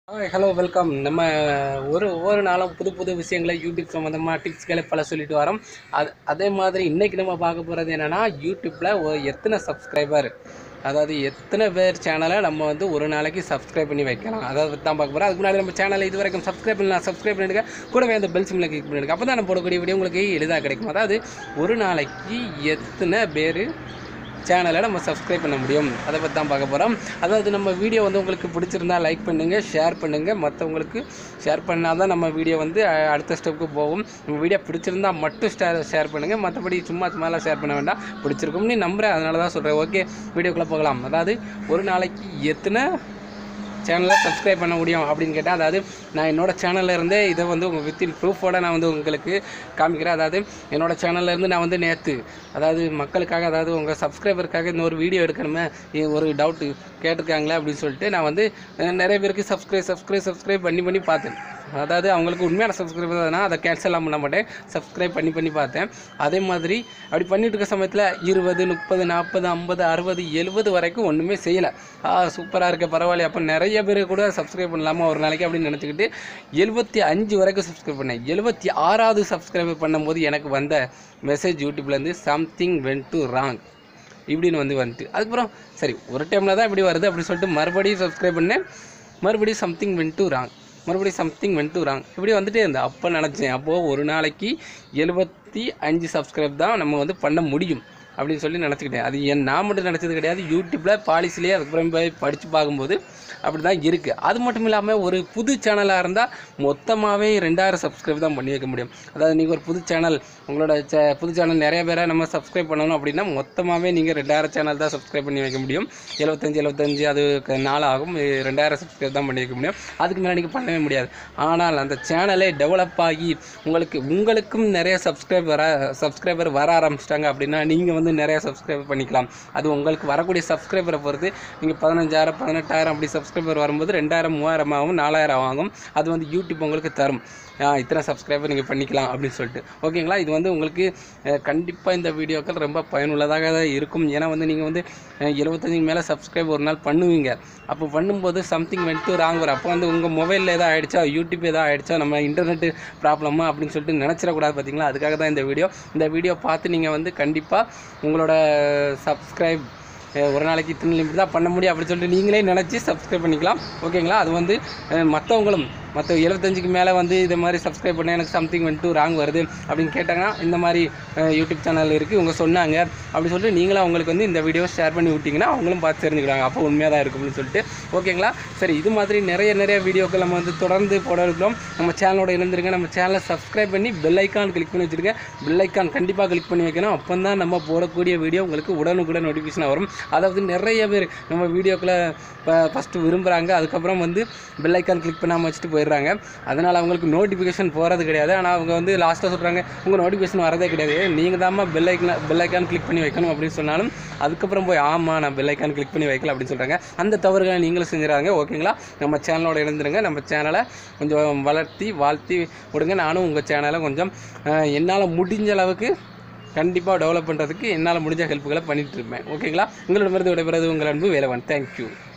hi hello welcome நம்ம ஒரு ஒவ்வொரு நாளும் புது புது விஷயங்களை யூடியூப் சம்மந்தமாக டிப்ஸ்களை பல சொல்லிட்டு வரோம் அது அதே மாதிரி இன்றைக்கி நம்ம பார்க்க போகிறது என்னென்னா யூடியூப்பில் எத்தனை சப்ஸ்கிரைபர் அதாவது எத்தனை பேர் சேனலை நம்ம வந்து ஒரு நாளைக்கு சப்ஸ்கிரைப் பண்ணி வைக்கலாம் அதை பற்றி தான் பார்க்க போகிறோம் அதுக்கு முன்னாடி நம்ம சேனலை இது வரைக்கும் சப்ஸ்கிரைப் பண்ணலாம் சப்ஸ்கிரைப் பண்ணிடுங்க கூடவே அந்த பெல் சிம்மில் கிளிக் பண்ணிடுங்க அப்போ தான் நம்ம போடக்கூடிய வீடியோ உங்களுக்கு எளிதாக கிடைக்கும் அதாவது ஒரு நாளைக்கு எத்தனை பேர் சேனலை நம்ம சப்ஸ்கிரைப் பண்ண முடியும் அதை பற்றி தான் பார்க்க போகிறோம் அதாவது நம்ம வீடியோ வந்து உங்களுக்கு பிடிச்சிருந்தா லைக் பண்ணுங்கள் ஷேர் பண்ணுங்கள் மற்றவங்களுக்கு ஷேர் பண்ணால் தான் நம்ம வீடியோ வந்து அஹ், அடுத்த ஸ்டெப்புக்கு போகும் நம்ம வீடியோ பிடிச்சிருந்தா மட்டும் ஷேர் ஷேர் பண்ணுங்கள் மற்றபடி சும்மா சும்மாலாம் ஷேர் பண்ண வேண்டாம் பிடிச்சிருக்கும்னு நம்புகிறேன் அதனால தான் சொல்கிறேன் ஓகே வீடியோக்குள்ளே போகலாம் அதாவது ஒரு நாளைக்கு எத்தனை சேனலை சப்ஸ்கிரைப் பண்ண முடியும் அப்படின்னு கேட்டால் அதாவது நான் என்னோட சேனல்ல இருந்தே இதை வந்து உங்கள் வித்தின் ப்ரூஃபோட நான் வந்து உங்களுக்கு காமிக்கிறேன் அதாவது என்னோட சேனல்ல இருந்து நான் வந்து நேற்று அதாவது மக்களுக்காக அதாவது உங்கள் சப்ஸ்கிரைபருக்காக இந்த ஒரு வீடியோ எடுக்கணுமே இது ஒரு டவுட்டு கேட்டிருக்காங்களே அப்படின்னு சொல்லிட்டு நான் வந்து அஹ், நிறைய பேருக்கு சப்ஸ்கிரைப் சப்ஸ்கிரைப் சப்ஸ்கிரைப் பண்ணி பண்ணி பார்த்தேன் அதாவது அவங்களுக்கு உண்மையான சப்ஸ்கிரைபர் தானே அதை கேன்சல்லாம் பண்ண மாட்டேன் சப்ஸ்கிரைப் பண்ணி பண்ணி பார்த்தேன் அதே மாதிரி அப்படி பண்ணிட்டு இருக்க சமயத்தில் இருபது முப்பது நாற்பது ஐம்பது அறுபது எழுபது வரைக்கும் ஒன்றுமே செய்யலை ஆ சூப்பராக இருக்க பரவாயில்ல அப்போ நிறைய பேர் கூட சப்ஸ்கிரைப் பண்ணலாமா ஒரு நாளைக்கு அப்படின்னு நினச்சிக்கிட்டு எழுபத்தி அஞ்சு வரைக்கும் சப்ஸ்கிரைப் பண்ணேன் எழுபத்தி ஆறாவது சப்ஸ்கிரைப் பண்ணும்போது எனக்கு வந்த மெசேஜ் யூடியூப்லேருந்து சம்திங் வென் டு ராங் இப்படின்னு வந்து வந்துட்டு அதுக்கப்புறம் சரி ஒரு டைமில் தான் இப்படி வருது அப்படி சொல்லிட்டு மறுபடியும் சப்ஸ்கிரைப் பண்ணேன் மறுபடியும் சம்திங் வென் டு ராங் மறுபடியும் சம்திங் வென் டு ராங் இப்படி வந்துட்டே இருந்தேன் அப்போ நினச்சேன் அப்போது ஒரு நாளைக்கு எழுபத்தி அஞ்சு சப்ஸ்கிரைப் தான் நம்ம வந்து பண்ண முடியும் அப்படின்னு சொல்லி நினச்சிக்கிட்டேன் அது என் நான் மட்டும் நினச்சது கிடையாது யூடியூப்பில் பாலிசிலேயே அதுக்கப்புறம் போய் படித்து பார்க்கும்போது அப்படி தான் இருக்குது அது மட்டும் இல்லாமல் ஒரு புது சேனலாக இருந்தால் மொத்தமாகவே ரெண்டாயிரம் சப்ஸ்கிரைப் தான் பண்ணி வைக்க முடியும் அதாவது நீங்கள் ஒரு புது சேனல் உங்களோட சே புது சேனல் நிறைய பேரை நம்ம சப்ஸ்கிரைப் பண்ணணும் அப்படின்னா மொத்தமாகவே நீங்கள் ரெண்டாயிரம் சேனல் தான் சப்ஸ்கிரைப் பண்ணி வைக்க முடியும் எழுபத்தஞ்சு எழுபத்தஞ்சு அது க- நாள் ஆகும் இது ரெண்டாயிரம் சப்ஸ்கிரைப் தான் பண்ணி வைக்க முடியும் அதுக்கு மேலே நீங்கள் பண்ணவே முடியாது ஆனால் அந்த சேனலே டெவலப் ஆகி உங்களுக்கு உங்களுக்கும் நிறைய சப்ஸ்கிரைப் வர சப்ஸ்கிரைபர் வர ஆரம்பிச்சிட்டாங்க அப்படின்னா நீங்கள் வந்து நிறைய சப்ஸ்கிரைப் பண்ணிக்கலாம் அது உங்களுக்கு வரக்கூடிய சப்ஸ்கிரைபரை பொறுத்து நீங்கள் பதினஞ்சாயிரம் பதினெட்டாயிரம் அப்படி சப்ஸ்கிரைபர் வரும்போது ரெண்டாயிரம் மூவாயிரம் ஆகும் நாலாயிரம் ஆகும் அது வந்து யூடியூப் உங்களுக்கு தரும் ஆ, இத்தனை சப்ஸ்கிரைபர் நீங்கள் பண்ணிக்கலாம் அப்படின்னு சொல்லிட்டு ஓகேங்களா இது வந்து உங்களுக்கு கண்டிப்பாக இந்த வீடியோக்கள் ரொம்ப பயனுள்ளதாக தான் இருக்கும் ஏன்னா வந்து நீங்கள் வந்து எழுபத்தஞ்சுக்கு மேலே சப்ஸ்கிரைப் ஒரு நாள் பண்ணுவீங்க அப்போ பண்ணும்போது சம்திங் வென்ட்டு ராங் வரும் அப்போ வந்து உங்கள் மொபைலில் எதாவது ஆயிடுச்சா யூடியூப் எதாவது ஆயிடுச்சா நம்ம இன்டர்நெட் ப்ராப்ளமா அப்படின்னு சொல்லிட்டு நினச்சிடக்கூடாது பார்த்தீங்களா அதுக்காக தான் இந்த வீடியோ இந்த வீடியோ பார்த்து நீங்கள் வந்து கண்டிப்பாக உங்களோட சப்ஸ்கிரைப் ஒரு நாளைக்கு இத்தனை லிமிட் தான் பண்ண முடியும் அப்படின்னு சொல்லிட்டு நீங்களே நினச்சி சப்ஸ்கிரைப் பண்ணிக்கலாம் ஓகேங்களா அது வந்து அஹ், மற்றவங்களும் மற்ற எழுபத்தஞ்சுக்கு மேலே வந்து இது மாதிரி சப்ஸ்கிரைப் பண்ண எனக்கு சம்திங் வந்துட்டு ராங் வருது அப்படின்னு கேட்டாங்கன்னா இந்த மாதிரி அஹ், யூடியூப் சேனல் இருக்குது இவங்க சொன்னாங்க அப்படின்னு சொல்லிட்டு நீங்களும் அவங்களுக்கு வந்து இந்த வீடியோ ஷேர் பண்ணி விட்டிங்கன்னா அவங்களும் பார்த்து தெரிஞ்சுக்கிறாங்க அப்போ உண்மையாக தான் இருக்கும் அப்படின்னு சொல்லிட்டு ஓகேங்களா சரி இது மாதிரி நிறைய நிறைய வீடியோக்கள் நம்ம வந்து தொடர்ந்து போட இருக்கிறோம் நம்ம சேனலோட இணைந்திருங்க நம்ம சேனலை சப்ஸ்கிரைப் பண்ணி பெல் ஐக்கான் கிளிக் பண்ணி வச்சுருங்க பெல் ஐக்கான் கண்டிப்பாக கிளிக் பண்ணி வைக்கணும் அப்போ தான் நம்ம போடக்கூடிய வீடியோ உங்களுக்கு உடனுக்குடன் நோட்டிஃபிகேஷன் வரும் அதாவது நிறைய பேர் நம்ம வீடியோக்களை ஃபஸ்ட்டு விரும்புகிறாங்க அதுக்கப்புறம் வந்து பெல் ஐக்கான் கிளிக் பண்ணாமல் வச்சுட்டு போயிடுறாங்க அதனால் அவங்களுக்கு நோட்டிஃபிகேஷன் போகிறது கிடையாது ஆனால் அவங்க வந்து லாஸ்ட்டாக சொல்கிறாங்க உங்கள் நோட்டிஃபிகேஷன் வரதே கிடையாது நீங்கள் தாம்மா bell icon bell icon click பண்ணி வைக்கணும் அப்படின்னு சொன்னாலும் அதுக்கப்புறம் போய் ஆமாம் நான் பெல் ஐக்கான் கிளிக் பண்ணி வைக்கல அப்படின்னு சொல்கிறாங்க அந்த தவறுகளை நீங்களும் செஞ்சுறாங்க ஓகேங்களா நம்ம சேனலோட இணைந்துருங்க நம்ம சேனலை கொஞ்சம் வளர்த்தி வாழ்த்தி விடுங்க நானும் உங்கள் சேனலை கொஞ்சம் அஹ், என்னால் முடிஞ்ச அளவுக்கு கண்டிப்பாக டெவலப் பண்ணுறதுக்கு என்னால் முடிஞ்ச ஹெல்ப்புகளை பண்ணிட்டு இருப்பேன் ஓகேங்களா உங்களிடமிருந்து விடைபெறது உங்கள் அன்பு வேலவன் தேங்க்யூ